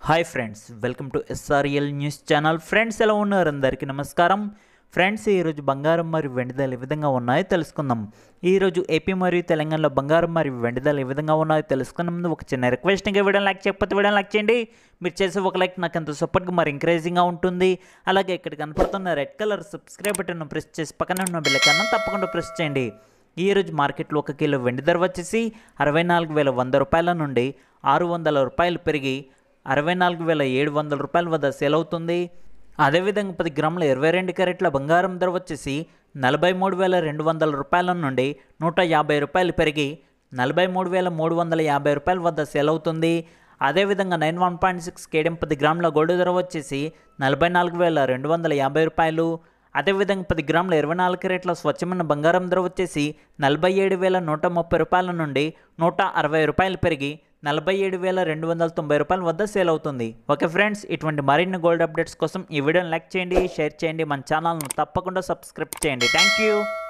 hi friends welcome to SRL news channel friends ఎలా ఉన్నారు అందరికీ నమస్కారం ఫ్రెండ్స్ ఈరోజు బంగారం మరియు వెండి ధరలు ఏ విధంగా ఉన్నాయో తెలుసుకుందాం ఈరోజు ఏపీ మరియు తెలంగాణలో బంగారం మరియు వెండి ధరలు ఏ విధంగా ఉన్నాయో తెలుసుకునే ముందు ఒక చిన్న రిక్వెస్ట్ ఇంకా వీడియో లైక్ చేయకపోతే వీడియో లైక్ చేయండి మీరు చేసే ఒక లైక్ నాకు ఎంతో సపోర్ట్గా మరి ఎంకరేజింగ్గా ఉంటుంది అలాగే ఇక్కడ కనపడుతున్న red colour subscribe button press చేసి పక్కన ఉన్న బిల్ కన్నా తప్పకుండా ప్రెస్ చేయండి ఈ రోజు మార్కెట్లో ఒక కిలో వెండి ధర వచ్చేసి అరవై నాలుగు వేల వంద రూపాయల నుండి ఆరు వందల రూపాయలు పెరిగి అరవై నాలుగు వేల ఏడు వందల రూపాయల వద్ద సేల్ అవుతుంది అదేవిధంగా పది గ్రాముల ఇరవై రెండు క్యారెట్ల బంగారం ధర వచ్చేసి నలభై మూడు వేల రెండు వందల రూపాయల నుండి నూట యాభై రూపాయలు పెరిగి నలభై మూడు వేల మూడు వందల యాభై రూపాయల వద్ద సేల్ అవుతుంది అదేవిధంగా నైన్ వన్ పాయింట్ సిక్స్ కేడియం పది గ్రాముల గోల్డ్ ధర వచ్చేసి నలభై నాలుగు వేల రెండు వందల యాభై రూపాయలు అదేవిధంగా పది గ్రాముల ఇరవై నాలుగు క్యారెట్ల స్వచ్ఛమైన బంగారం ధర వచ్చేసి నలభై ఏడు వేల నూట ముప్పై రూపాయల నుండి నూట అరవై రూపాయలు పెరిగి నలభై ఏడు వేల రెండు వందల తొంభై రూపాయల వద్ద సేల్ అవుతుంది ఓకే ఫ్రెండ్స్ ఇటువంటి మరిన్ని గోల్డ్ అప్డేట్స్ కోసం ఈ వీడియోని లైక్ చేయండి షేర్ చేయండి మన ఛానల్ను తప్పకుండా సబ్స్క్రైబ్ చేయండి థ్యాంక్ యూ